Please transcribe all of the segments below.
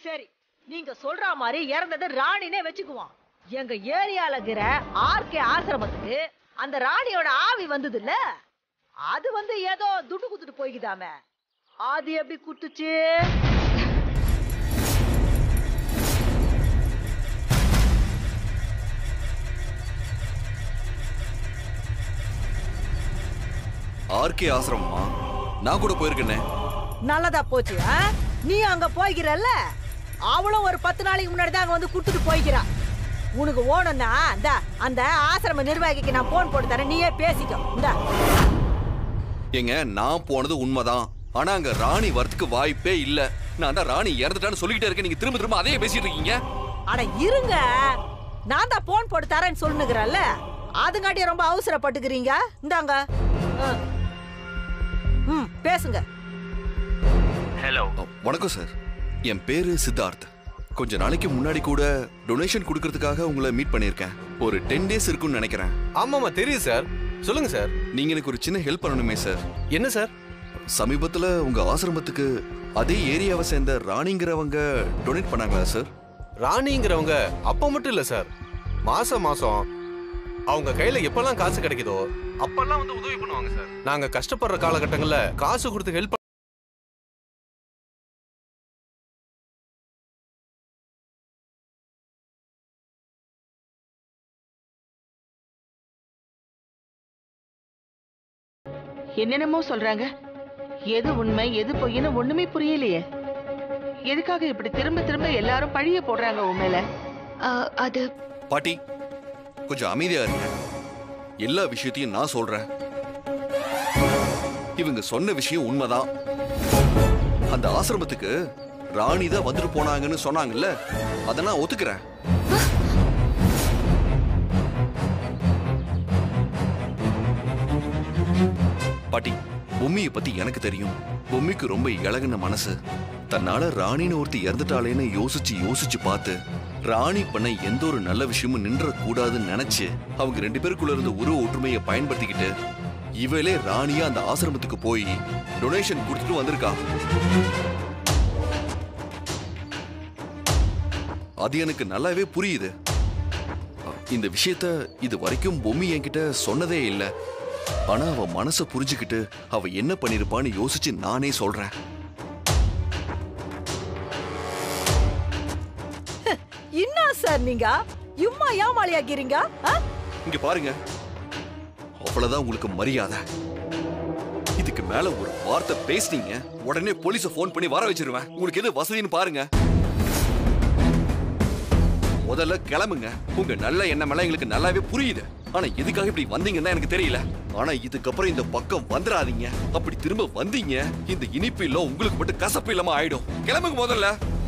சரி நீங்க சொல்ற மாதிரி இறந்தது ராணினே வச்சுக்குவோம் எங்க ஏரியால இருக்கிற ஆர்கே ஆசிரமத்துக்கு அந்த ராணியோட ஆவி வந்தது இல்ல அது வந்து ஏதோ துட்டு குத்துட்டு போய்க்குதாமே அது எப்படி குத்துச்சு ஆர்கே ஆசிரமமா நான் கூட போயிருக்கேனே நல்லதா போச்சு ஆ? நீ அங்க போய்க்கிறல்ல அவளும் ஒரு பத்து நாளைக்கு முன்னாடி தான் அங்க வந்து குடுத்துட்டு போய்க்கிறா உனக்கு ஓணும்னா இந்த அந்த ஆசிரம நிர்வாகிக்கு நான் போன் போட்டு தரேன் நீயே பேசிக்கோ இந்த ஏங்க நான் போனது உண்மைதான் ஆனா அங்க ராணி வரதுக்கு வாய்ப்பே இல்ல நான் தான் ராணி இறந்துட்டான்னு சொல்லிக்கிட்டே இருக்கேன் நீங்க திரும்ப திரும்ப அதையே பேசிட்டு இருக்கீங்க அட இருங்க நான் தான் போன் போட்டு தரேன்னு சொல்லுகிறல்ல அதுங்காட்டி ரொம்ப அவசரப்பட்டுக்கிறீங்க இந்தாங்க ஆ. ம் பேசுங்க ஹலோ அ, வணக்கம் சார் என் பேரு சித்தார்த் கொஞ்ச நாளைக்கு முன்னாடி கூட டொனேஷன் கொடுக்கறதுக்காக உங்களை மீட் பண்ணியிருக்கேன் ஒரு டென் டேஸ் இருக்கும்னு நினைக்கிறேன் ஆமாமா தெரியும் சார் சொல்லுங்க சார் நீங்க எனக்கு ஒரு சின்ன ஹெல்ப் பண்ணணுமே சார் என்ன சார் சமீபத்துல உங்க ஆசிரமத்துக்கு அதே ஏரியாவை சேர்ந்த ராணிங்கிறவங்க டொனேட் பண்ணாங்களா சார் ராணிங்கிறவங்க அப்ப மட்டும் இல்ல சார் மாசம் மாசம் அவங்க கையில எப்பெல்லாம் காசு கிடைக்குதோ அப்பெல்லாம் வந்து உதவி பண்ணுவாங்க சார் நாங்க கஷ்டப்படுற காலகட்டங்கள்ல காசு கொடுத்து ஹெல்ப் என்னென்னமோ சொல்றாங்க எது உண்மை எது பொய்ன்னு ஒண்ணுமே புரியலையே எதுக்காக இப்படி திரும்ப திரும்ப எல்லாரும் பழிய போடுறாங்க உன் மேல அது பாட்டி கொஞ்சம் அமைதியா இருங்க எல்லா விஷயத்தையும் நான் சொல்றேன் இவங்க சொன்ன விஷயம் உண்மைதான் அந்த ஆசிரமத்துக்கு ராணி தான் வந்துட்டு போனாங்கன்னு சொன்னாங்கல்ல அதை நான் ஒத்துக்கிறேன் பாட்டி பொம்மியை பத்தி எனக்கு தெரியும் பொம்மிக்கு ரொம்ப இழகுன மனசு தன்னால ராணின்னு ஒருத்தி இறந்துட்டாளேன்னு யோசிச்சு யோசிச்சு பார்த்து ராணி பண்ண எந்த ஒரு நல்ல விஷயமும் நின்ற கூடாதுன்னு நினைச்சு அவங்க ரெண்டு பேருக்குள்ள இருந்த உருவ ஒற்றுமையை பயன்படுத்திக்கிட்டு இவளே ராணியா அந்த ஆசிரமத்துக்கு போய் டொனேஷன் கொடுத்துட்டு வந்திருக்கா அது எனக்கு நல்லாவே புரியுது இந்த விஷயத்த இது வரைக்கும் பொம்மி என்கிட்ட சொன்னதே இல்ல ஆனா அவ மனச புரிஞ்சுக்கிட்டு அவ என்ன பண்ணிருப்பான்னு யோசிச்சு நானே சொல்றேன் என்ன சார் நீங்க இம்மா ஏமாளியாக்கிறீங்க ஆ? இங்க பாருங்க அவ்வளவுதான் உங்களுக்கு மரியாதை இதுக்கு மேல ஒரு வார்த்தை பேசுனீங்க உடனே போலீஸ ஃபோன் பண்ணி வர வச்சிருவேன் உங்களுக்கு எது வசதின்னு பாருங்க முதல்ல கிளம்புங்க உங்க நல்ல எண்ணமெல்லாம் எங்களுக்கு நல்லாவே புரியுது ஆனா எதுக்காக இப்படி வந்தீங்கன்னு தான் எனக்கு தெரியல ஆனா இதுக்கப்புறம் இந்த பக்கம் வந்துடாதீங்க அப்படி திரும்ப வந்தீங்க இந்த இனிப்பு இல்ல உங்களுக்கு மட்டும் கசப்பு இல்லாம ஆயிடும் கிளம்புங்க முதல்ல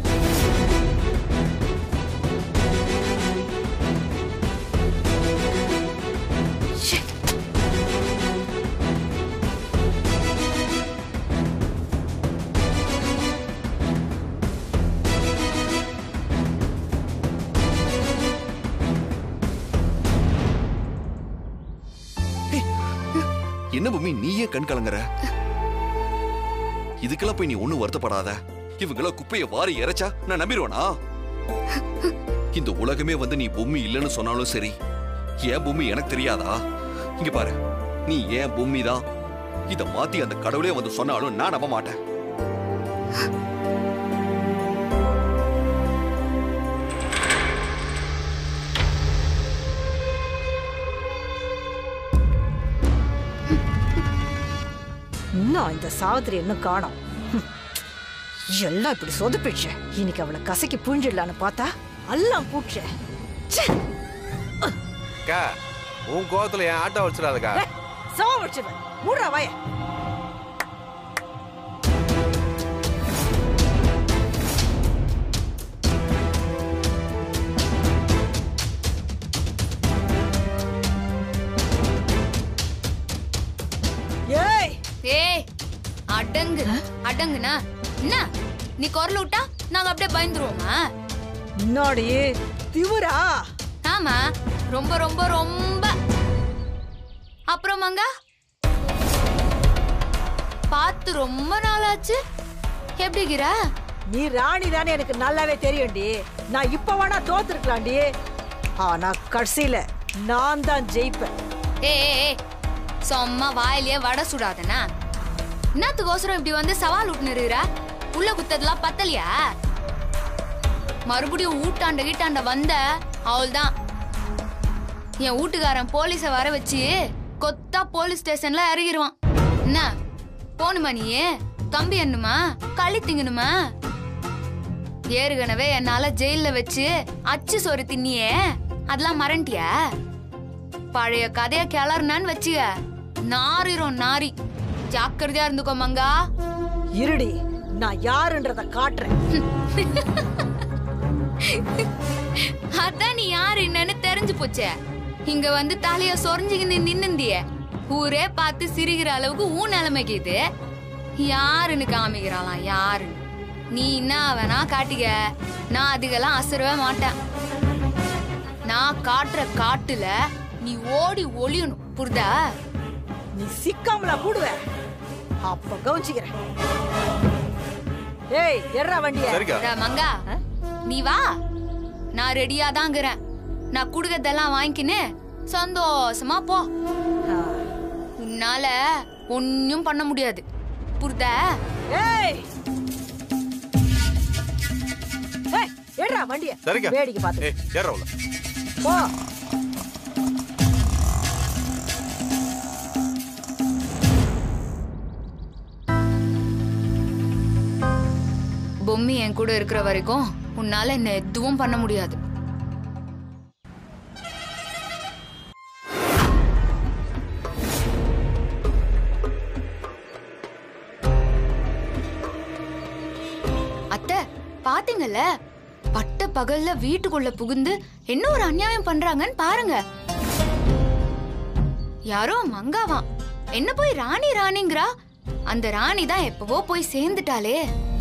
என்ன பூமி நீயே கண் கலங்குற இதுக்கெல்லாம் போய் நீ ஒண்ணும் வருத்தப்படாத இவங்கள குப்பைய வாரி இறைச்சா நான் நம்பிடுவேனா இந்த உலகமே வந்து நீ பூமி இல்லைன்னு சொன்னாலும் சரி ஏன் பூமி எனக்கு தெரியாதா இங்க பாரு நீ ஏன் பூமி தான் இத மாத்தி அந்த கடவுளே வந்து சொன்னாலும் நான் நம்ப மாட்டேன் இன்னும் இந்த சாவித்திரி இன்னும் காணோம் ஹம். எல்லாம் இப்படி சொதப்பிடுச்சு இன்னைக்கு அவளை கசக்கி புழிஞ்சிடலான்னு பார்த்தா எல்லாம் பூட்சே அக்கா உன் கோவத்துல என் ஆட்டோ வச்சிடாதக்கா சாவடிச்சிருவேன் மூடுறா வாய ஏய் ஏய் அடங்கு அடங்குனா என்ன நீ குரல் விட்டா நாங்க அப்படியே பயந்துருவோமா முன்னாடி திவுரா ஆமா ரொம்ப ரொம்ப ரொம்ப அப்புறமாங்க பார்த்து ரொம்ப நாளாச்சு எப்படிங்கிற நீ ராணி தானே எனக்கு நல்லாவே தெரியும்டி நான் இப்ப வேணா தோத்துருக்கலாம்டி ஆனா கடைசியில நான் தான் ஜெயிப்பேன் ஏ சும்மா வாயிலேயே வடை சுடாதனா என்னத்துக்கோசரம் இப்படி வந்து சவால் விட்டுனுருக்கிற உள்ள குத்ததெல்லாம் பத்தலையா மறுபடியும் ஊட்டாண்ட கீட்டாண்ட வந்த அவள்தான் என் வீட்டுக்காரன் போலீஸ வர வச்சு கொத்தா போலீஸ் ஸ்டேஷன்ல இறங்கிடுவான் என்ன போணுமா நீ கம்பி எண்ணுமா களி திங்கணுமா ஏற்கனவே என்னால ஜெயில்ல வச்சு அச்சு சோறு தின்னியே அதெல்லாம் மறண்டியா பழைய கதைய கிளறுனான்னு வச்சுக்க நாரிரும் நாரி ஜாக்கிரதையா இருந்துக்கோ மங்கா இருடி நான் யாருன்றத காட்டுறேன் அதான் நீ யாரு என்னன்னு தெரிஞ்சு போச்சே இங்க வந்து தலைய சொரிஞ்சுக்கின்னு நின்னுந்திய ஊரே பார்த்து சிரிக்கிற அளவுக்கு ஊ நிலைமைக்கு இது யாருன்னு காமிக்கிறாளாம் யாரு நீ என்ன வேணா காட்டிக்க நான் அதுக்கெல்லாம் அசரவே மாட்டேன் நான் காட்டுற காட்டுல நீ ஓடி ஒளியணும் புரிதா நீ சிக்காமல கூடுவ அப்ப கவனிச்சுக்கிறேன் ஏய் எர்ரா வண்டிய சரிக்கா டா மங்கா நீ வா நான் ரெடியா தாங்கிறேன் நான் குடுக்கறதெல்லாம் வாங்கிக்கின்னு சந்தோஷமா போ உன்னால ஒன்னும் பண்ண முடியாது புரிதா ஏய் ஏய் எர்ரா வண்டிய சரிக்கா வேடிக்கை பார்த்து ஏய் ஏற உள்ள போ பொம்மி என் கூட இருக்கிற வரைக்கும் உன்னால என்ன எதுவும் பண்ண முடியாது அத்தை பாத்தீங்கல்ல பட்ட பகல்ல வீட்டுக்குள்ள புகுந்து என்ன ஒரு அநியாயம் பண்றாங்கன்னு பாருங்க யாரோ மங்காவாம் என்ன போய் ராணி ராணிங்கிறா அந்த ராணி தான் எப்பவோ போய் சேர்ந்துட்டாளே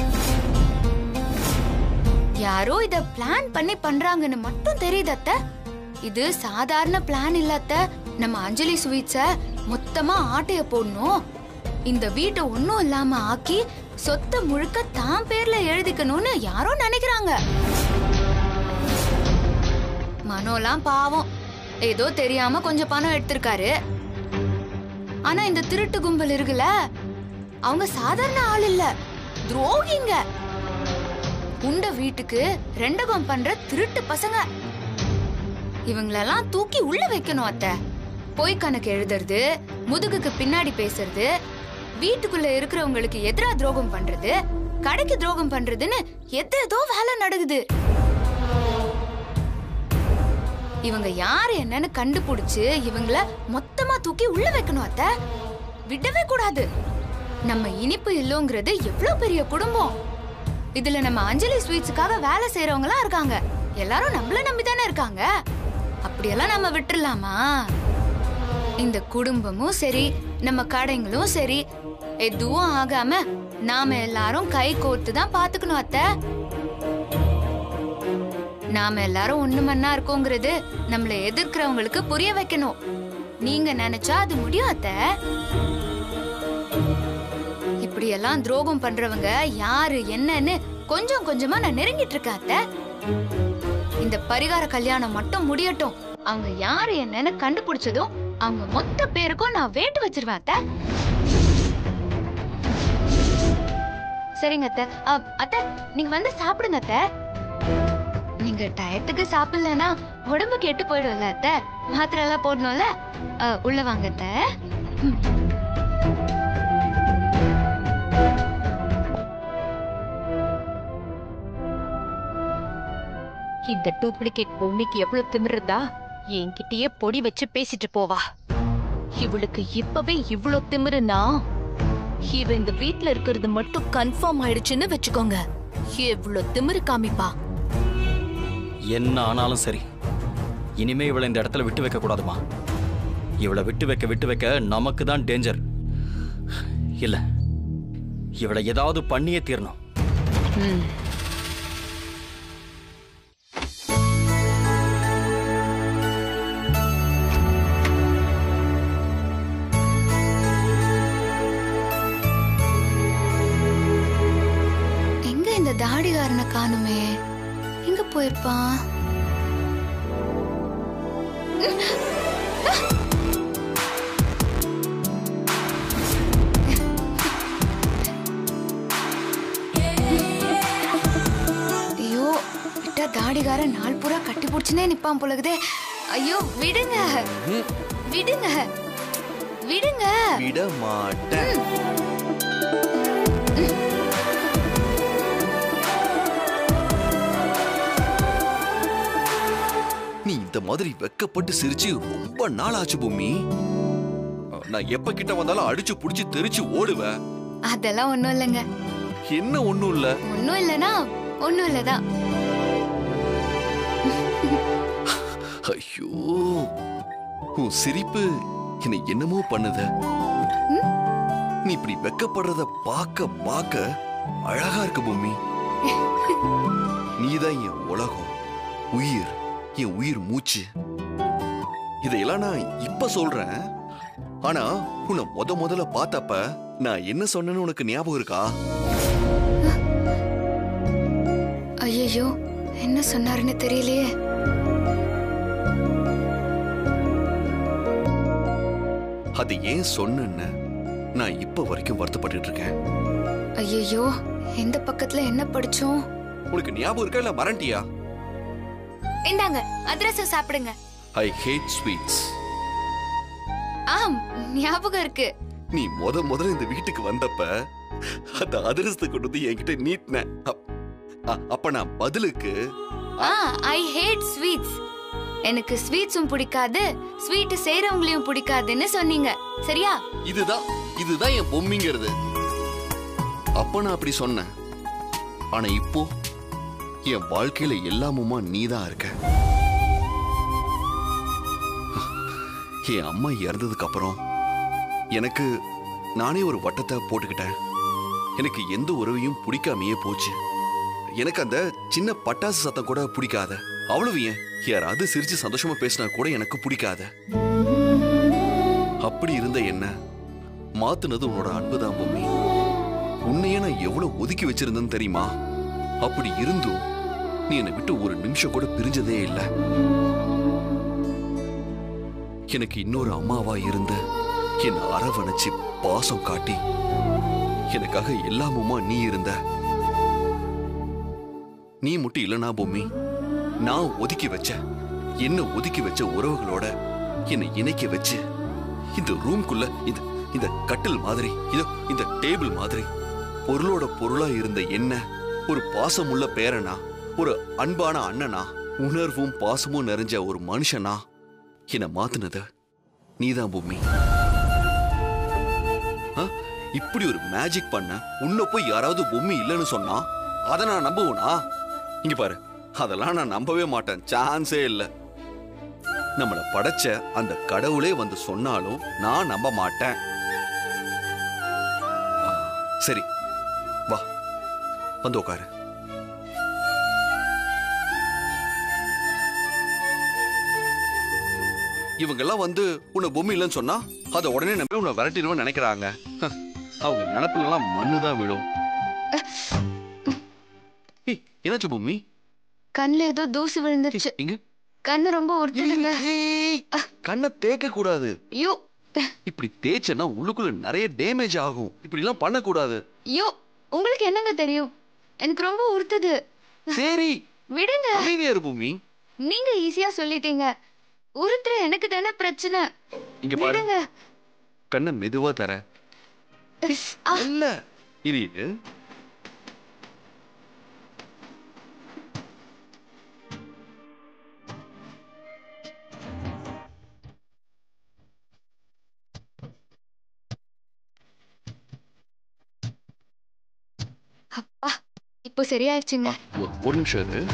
யாரோ இத பிளான் பண்ணி பண்றாங்கன்னு மட்டும் தெரியுது அத்தை இது சாதாரண பிளான் இல்ல அத்தை நம்ம அஞ்சலி ஸ்வீட்ஸ மொத்தமா ஆட்டைய போடணும் இந்த வீட்டை ஒண்ணும் இல்லாம ஆக்கி சொத்தை முழுக்க தான் பேர்ல எழுதிக்கணும்னு யாரோ நினைக்கிறாங்க மனோலாம் பாவம் ஏதோ தெரியாம கொஞ்சம் பணம் எடுத்திருக்காரு ஆனா இந்த திருட்டு கும்பல் இருக்குல்ல அவங்க சாதாரண ஆள் இல்ல துரோகிங்க உண்ட வீட்டுக்கு ரெண்டகம் பண்ற திருட்டு பசங்க இவங்களெல்லாம் தூக்கி உள்ள வைக்கணும் அத்தை பொய் கணக்கு எழுதுறது முதுகுக்கு பின்னாடி பேசுறது வீட்டுக்குள்ள இருக்கிறவங்களுக்கு எதிரா துரோகம் பண்றது கடைக்கு துரோகம் பண்றதுன்னு எது ஏதோ வேலை நடக்குது இவங்க யாரு என்னன்னு கண்டுபிடிச்சு இவங்கள மொத்தமா தூக்கி உள்ள வைக்கணும் அத்தை விடவே கூடாது நம்ம இனிப்பு இல்லோங்கிறது எவ்வளவு பெரிய குடும்பம் இதுல நம்ம அஞ்சலி ஸ்வீட்ஸுக்காக வேலை செய்யறவங்களா இருக்காங்க எல்லாரும் நம்மள நம்பி தானே இருக்காங்க அப்படியெல்லாம் நம்ம விட்டுறலாமா இந்த குடும்பமும் சரி நம்ம கடைங்களும் சரி எதுவும் ஆகாம நாம எல்லாரும் கை கோர்த்து தான் பாத்துக்கணும் அத்தை நாம எல்லாரும் ஒண்ணு மண்ணா இருக்கோங்கிறது நம்மள எதிர்க்கிறவங்களுக்கு புரிய வைக்கணும் நீங்க நினைச்சா அது முடியும் அத்தை இப்படி எல்லாம் துரோகம் பண்றவங்க யாரு என்னன்னு கொஞ்சம் கொஞ்சமா நான் நெருங்கிட்டு இருக்கேன் அத்தை இந்த பரிகார கல்யாணம் மட்டும் முடியட்டும் அவங்க யாரு என்னன்னு கண்டுபிடிச்சதும் அவங்க மொத்த பேருக்கும் நான் வேட்டு வச்சிருவேன் அத்தை சரிங்க அத்தை அ, அத்தை நீங்க வந்து சாப்பிடுங்க அத்தை நீங்க டயத்துக்கு சாப்பிடலன்னா உடம்பு கெட்டு போயிடும்ல அத்தை மாத்திரை எல்லாம் போடணும்ல அ, உள்ள வாங்க அத்தை ம். இந்த டூப்ளிகேட் பொம்மிக்கு எவ்வளவு திமிருந்தா என்கிட்டயே பொடி வச்சு பேசிட்டு போவா இவளுக்கு இப்பவே இவ்ளோ திமிருனா இவ இந்த வீட்ல இருக்கிறது மட்டும் கன்ஃபார்ம் ஆயிடுச்சுன்னு வச்சுக்கோங்க எவ்வளவு திமிரு காமிப்பா என்ன ஆனாலும் சரி இனிமே இவளை இந்த இடத்துல விட்டு வைக்க கூடாதுமா இவளை விட்டு வைக்க விட்டு வைக்க நமக்கு தான் டேஞ்சர் இல்ல இவளை ஏதாவது பண்ணியே தீரணும் ம். எங்க இந்த தாடி தாடிக்காரனை காணுமே எங்க போயிருப்பான் ஐயோ விட்டா தாடிகாரன் நாள் பூரா கட்டி பிடிச்சுனே நிப்பான் போலகுதே ஐயோ விடுங்க விடுங்க விடுங்க விட மாட்டேன் நீ இந்த மாதிரி வெக்கப்பட்டு சிரிச்சு ரொம்ப நாள் ஆச்சு பூமி நான் எப்ப கிட்ட வந்தாலும் அடிச்சு புடிச்சு தெரிச்சு ஓடுவேன் அதெல்லாம் ஒண்ணும் இல்லைங்க என்ன ஒண்ணும் இல்ல ஒண்ணும் இல்லைன்னா ஒண்ணும் இல்லதான் ஐயோ உன் சிரிப்பு என்னை என்னமோ பண்ணுத நீ இப்படி வெக்கப்படுறத பார்க்க பார்க்க அழகா இருக்கு பூமி நீதான் என் உலகம் உயிர் என் உயிர் மூச்சு இதையெல்லாம் நான் இப்ப சொல்றேன் ஆனா உன்னை முத முதல்ல பார்த்தப்ப நான் என்ன சொன்னேன்னு உனக்கு ஞாபகம் இருக்கா ஐயோ என்ன சொன்னாருன்னு தெரியலையே அது ஏன் சொன்னேன்னு நான் இப்ப வரைக்கும் வருத்தப்பட்டுட்டு இருக்கேன் ஐயோ எந்த பக்கத்துல என்ன படிச்சோம் உனக்கு ஞாபகம் இருக்கா இல்ல மறண்டியா இந்தாங்க அதிரசம் சாப்பிடுங்க ஐ ஹேட் ஸ்வீட்ஸ் ஆம் ஞாபகம் இருக்கு நீ முத முதல்ல இந்த வீட்டுக்கு வந்தப்ப அந்த அதிரசத்தை கொண்டு வந்து என்கிட்ட நீட்டின அப்- அ- அப்ப நான் பதிலுக்கு ஆ ஐ ஹேட் ஸ்வீட்ஸ் எனக்கு ஸ்வீட்ஸும் பிடிக்காது ஸ்வீட் செய்றவங்களையும் பிடிக்காதுன்னு சொன்னீங்க சரியா இதுதான் இதுதான் என் பொம்மிங்கிறது அப்ப நான் அப்படி சொன்னேன் ஆனா இப்போ என் வாழ்க்கையில எல்லாமுமா நீதான் இருக்க என் அம்மா இறந்ததுக்கு அப்புறம் எனக்கு நானே ஒரு வட்டத்தை போட்டுக்கிட்டேன் எனக்கு எந்த உறவையும் பிடிக்காமையே போச்சு எனக்கு அந்த சின்ன பட்டாசு சத்தம் கூட பிடிக்காத அவ்வளவு ஏன் யாராவது சிரிச்சு சந்தோஷமா பேசினா கூட எனக்கு பிடிக்காத அப்படி இருந்த என்ன மாத்துனது உன்னோட அன்புதான் பொம்மி உன்னையே நான் எவ்வளவு ஒதுக்கி வச்சிருந்தேன்னு தெரியுமா அப்படி இருந்தும் நீ என்னை விட்டு ஒரு நிமிஷம் கூட பிரிஞ்சதே இல்லை எனக்கு இன்னொரு அம்மாவா இருந்து என்னை அரவணைச்சு பாசம் காட்டி எனக்காக எல்லாமுமா நீ இருந்த நீ மட்டும் இல்லனா பொம்மி நான் ஒதுக்கி வச்ச என்ன ஒதுக்கி வச்ச உறவுகளோட என்னை இணைக்க வச்சு இந்த ரூம்குள்ள இந்த இந்த கட்டில் மாதிரி இதோ இந்த டேபிள் மாதிரி பொருளோட பொருளா இருந்த என்ன ஒரு பாசமுள்ள பேரனா ஒரு அன்பான அண்ணனா உணர்வும் பாசமும் நிறைஞ்ச ஒரு மனுஷனா என்னை மாத்துனது நீதான் பூமி ஆ? இப்படி ஒரு மேஜிக் பண்ண உன்னை போய் யாராவது பொம்மி இல்லைன்னு சொன்னா அதை நான் நம்புவேனா இங்க பாரு அதெல்லாம் நான் நம்பவே மாட்டேன் சான்ஸே இல்லை நம்மளை படைச்ச அந்த கடவுளே வந்து சொன்னாலும் நான் நம்ப மாட்டேன் ஆ, சரி வா வந்து உட்காரு இவங்கெல்லாம் வந்து உன்னை பொம்மை இல்லைன்னு சொன்னா அதை உடனே நம்பி உன்னை விரட்டிடுவோம்னு நினைக்கிறாங்க ஹ, அவங்க நினப்புல எல்லாம் மண்ணு தான் விழும் ஏய், என்னாச்சு பொம்மி கண்ணுல ஏதோ தூசு விழுந்துருச்சு இங்க கண்ணு ரொம்ப உறுத்துதுங்க ஏய், கண்ணை தேக்க கூடாது ஐயோ இப்படி தேய்ச்சனா உள்ளுக்குள்ள நிறைய டேமேஜ் ஆகும் இப்படி எல்லாம் பண்ணக்கூடாது ஐயோ உங்களுக்கு என்னங்க தெரியும் எனக்கு ரொம்ப உறுத்துது சரி விடுங்க அமைதியா இரு பூமி நீங்க ஈஸியா சொல்லிட்டீங்க உறுத்துற எனக்கு தானே பிரச்சனை இங்க பாரு விடுங்க கண்ணை மெதுவா தர ஆ. இல்ல இரு இரு. அப்பா இப்போ சரியாயிடுச்சுங்க ஒரு- ஒரு நிமிஷம் இரு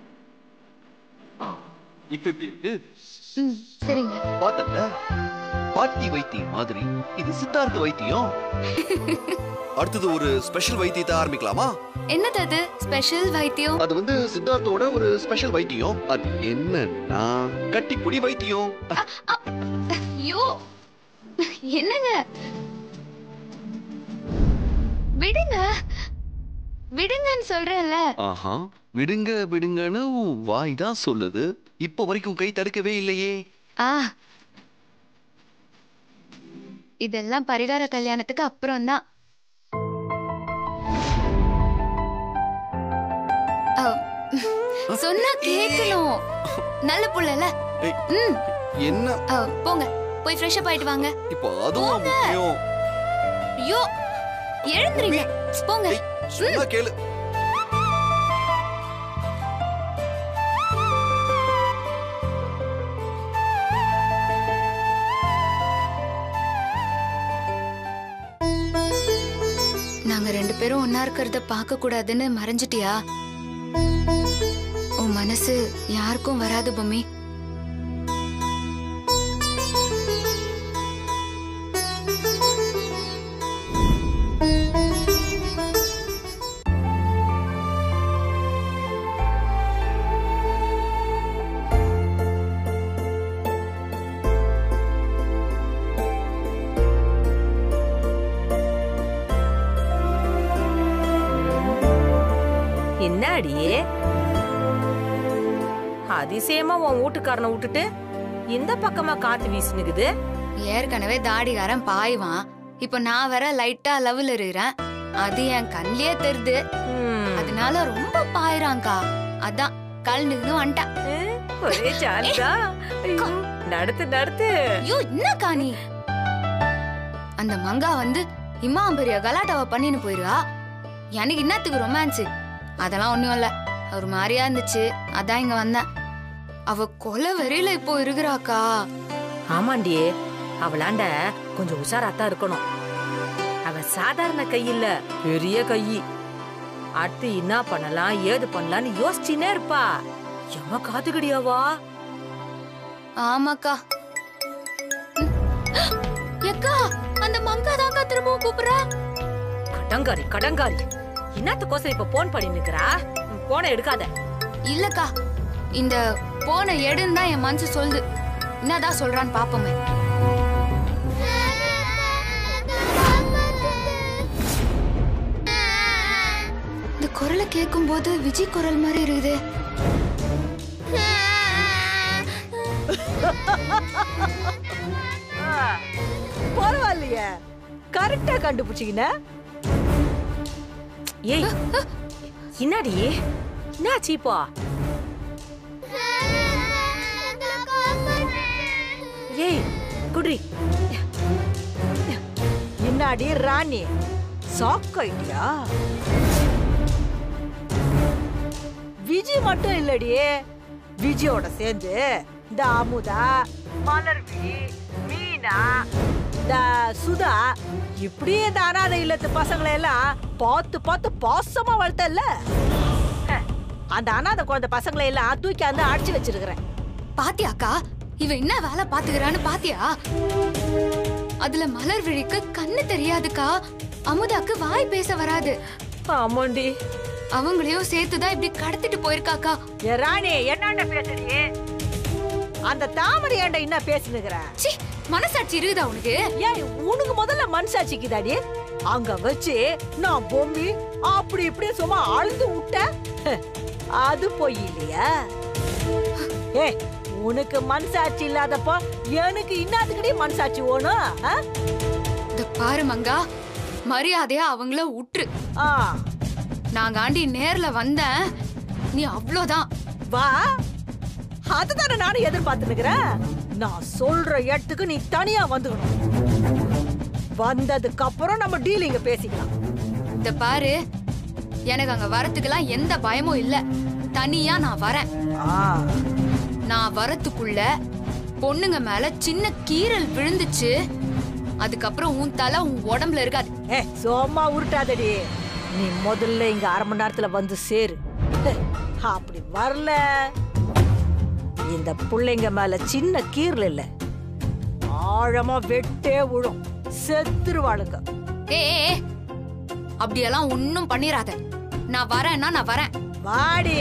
இப்ப இப்படி இருக்கு ம் சரிங்க பார்த்தல பாட்டி வைத்தியம் மாதிரி இது சித்தார்த்த வைத்தியம் அடுத்தது ஒரு ஸ்பெஷல் வைத்தியத்தை ஆரம்பிக்கலாமா என்னது அது ஸ்பெஷல் வைத்தியம் அது வந்து சித்தார்த்தோட ஒரு ஸ்பெஷல் வைத்தியம் அது என்னன்னா கட்டிப்புடி வைத்தியம் ஐயோ என்னங்க விடுங்க விடுங்கன்னு சொல்றேன்ல ஆஹா விடுங்க விடுங்கன்னு உன் வாய் தான் சொல்லுது இப்போ வரைக்கும் கை தடுக்கவே இல்லையே ஆ இதெல்லாம் பரிகார கல்யாணத்துக்கு அப்புறம் தான் சொன்னா கேட்கணும் நல்ல புள்ளல ஏய், ம் என்ன அ, போங்க போய் ஃப்ரெஷ் அப் ஆயிட்டு வாங்க இப்போ அதுவும் முக்கியம் ஐயோ எழுந்துறீங்க போங்க ஏய், சொன்னா கேளு நாங்க ரெண்டு பேரும் ஒன்னா இருக்கிறத பார்க்க கூடாதுன்னு மறைஞ்சிட்டியா உன் மனசு யாருக்கும் வராது பொம்மி என்னடி அதிசயமா உன் வீட்டுக்காரனை விட்டுட்டு இந்த பக்கமா காத்து வீசுனுக்குது ஏற்கனவே தாடிகாரன் பாய்வான் இப்போ நான் வேற லைட்டா லவ்ல இருக்கிறேன் அது என் கண்லயே தெரியுது ம், அதனால ரொம்ப பாயிறான்க்கா அதான் கலந்துக்கின்னு வந்துட்டேன் ஒரே ஜாலிதா ஐயோ, நடத்து நடத்து ஐயோ என்னக்கா நீ அந்த மங்கா வந்து இம்மா பெரிய கலாட்டாவை பண்ணின்னு போயிருவா எனக்கு என்னத்துக்கு ரொமான்ஸ் அதெல்லாம் ஒண்ணும் இல்ல ஒரு மாதிரியா இருந்துச்சு அதான் இங்க வந்தேன் அவ கொலை வெறியில இப்போ இருக்கிறாக்கா ஆமாண்டி அவளாண்ட கொஞ்சம் உஷாராத்தான் இருக்கணும் அவ சாதாரண கை இல்ல பெரிய கை அடுத்து என்ன பண்ணலாம் ஏது பண்ணலாம்னு யோசிச்சுனே இருப்பா எவ காத்துக்கடியாவா ஆமாக்கா ம். எக்கா அந்த மங்கா தாக்கா திரும்பவும் கூப்பிடுறா கடங்காரி கடங்காரி என்னத்துக்கோசம் இப்ப போன் பண்ணி நிக்கிறா போன எடுக்காத இல்லக்கா இந்த போன எடுன்னு தான் என் மனசு சொல்லுது என்னதான் சொல்றான்னு பாப்போமே இந்த குரலை கேட்கும்போது விஜய் குரல் மாதிரி இருக்குது பரவாயில்லையே கரெக்டா கண்டுபிடிச்சிக்கின ஏய் என்னடி என்னாச்சு இப்போ ஏய் குட்ரி இன்னாடி ராணி சாக் ஐடியா விஜய் மட்டும் இல்லடி விஜயோட சேர்ந்து இந்த அமுதா மலர்வி மீனா இந்த சுதா இப்படியே இந்த அனாதை இல்லத்து பசங்களை எல்லாம் பார்த்து பார்த்து பாசமா வளர்த்தல்ல ஹ, அந்த அனாதை குழந்தை பசங்களை எல்லாம் தூக்கி அந்த அடிச்சு வச்சிருக்கிறேன் பாத்தியாக்கா இவ என்ன வேலை பாத்துக்கிறான்னு பாத்தியா அதுல மலர் விழிக்கு கண்ணு தெரியாதுக்கா அமுதாக்கு வாய் பேச வராது ஆமாண்டி அவங்களையும் சேர்த்துதான் இப்படி கடத்திட்டு போயிருக்காக்கா ஏ ராணி என்னாண்ட பேசுறீ அந்த தாமரை ஏண்ட என்ன பேசுனுக்குற சி மனசாட்சி இருக்குதா உனக்கு ஏன் உனக்கு முதல்ல மனசாட்சிக்குதாடி அங்க வச்சு நான் பொம்மி அப்படி இப்படி சும்மா அழுது விட்டேன் ஹ், அது பொய் இல்லையா ஏ உனக்கு மனசாட்சி இல்லாதப்போ எனக்கு இன்னாதுக்கடி மனசாட்சி ஓணும் ஆ? இந்த பாரு மங்கா மரியாதையா அவங்கள உற்று ஆ நான் காண்டி நேர்ல வந்தேன் நீ அவ்வளோதான் வா அதுதானே நானும் எதிர்பார்த்துனுக்குறேன் நான் சொல்ற இடத்துக்கு நீ தனியா வந்துக்கணும் வந்ததுக்கு அப்புறம் நம்ம டீலிங்க பேசிக்கலாம் இந்த பாரு எனக்கு அங்க வரத்துக்கெல்லாம் எந்த பயமும் இல்ல தனியா நான் வரேன் ஆ நான் வரத்துக்குள்ள பொண்ணுங்க மேல சின்ன கீறல் விழுந்துச்சு அதுக்கப்புறம் உன் தலை உன் உடம்புல இருக்காது ஏ சும்மா உருட்டாதடி நீ முதல்ல இங்க அரை மணி நேரத்துல வந்து சேரு ஹே, அப்படி வரல இந்த புள்ளைங்க மேல சின்ன கீரல் இல்ல ஆழமா வெட்டே விழும் செத்துருவாளுங்க ஏ அப்படியெல்லாம் ஒன்னும் பண்ணிராத நான் வரேன்னா நான் வரேன் வாடி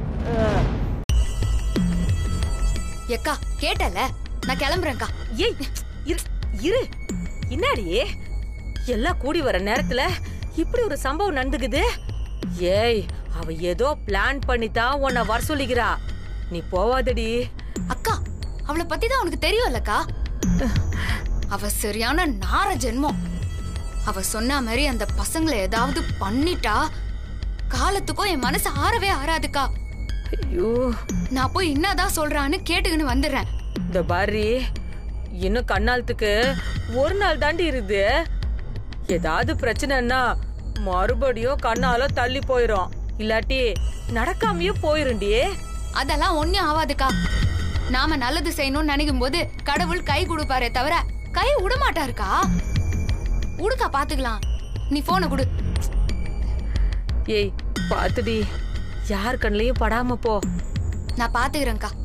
எக்கா கேட்டல நான் கிளம்புறேன்க்கா ஏய் இரு இரு என்னாடி எல்லாம் கூடி வர நேரத்துல இப்படி ஒரு சம்பவம் நடந்துக்குது ஏய் அவ ஏதோ பிளான் பண்ணி தான் உன்னை வர சொல்லிக்கிறா நீ போவாதடி அக்கா அவளை பத்தி தான் உனக்கு தெரியும்லக்கா அவ சரியான நார ஜென்மம் அவ சொன்ன மாதிரி அந்த பசங்களை ஏதாவது பண்ணிட்டா காலத்துக்கும் என் மனசு ஆறவே ஆறாதுக்கா ஐயோ நான் போய் என்னதான் சொல்றான்னு கேட்டுக்கின்னு வந்துடுறேன் இந்த பாரி இன்னும் கண்ணாலத்துக்கு ஒரு நாள் தாண்டி இருக்குது ஏதாவது பிரச்சனைன்னா மறுபடியும் கண்ணால தள்ளி போயிரும் இல்லாட்டி நடக்காமயே போயிருண்டி அதெல்லாம் ஒண்ணும் ஆவாதுக்கா நாம நல்லது செய்யணும்னு நினைக்கும் போது கடவுள் கை கொடுப்பாரே தவிர கை விட மாட்டாருக்கா உடுக்கா பாத்துக்கலாம் நீ போனை கொடு ஏய் பாத்துடி யார் கண்ணையும் படாம போ நான் பாத்துக்கிறேன்க்கா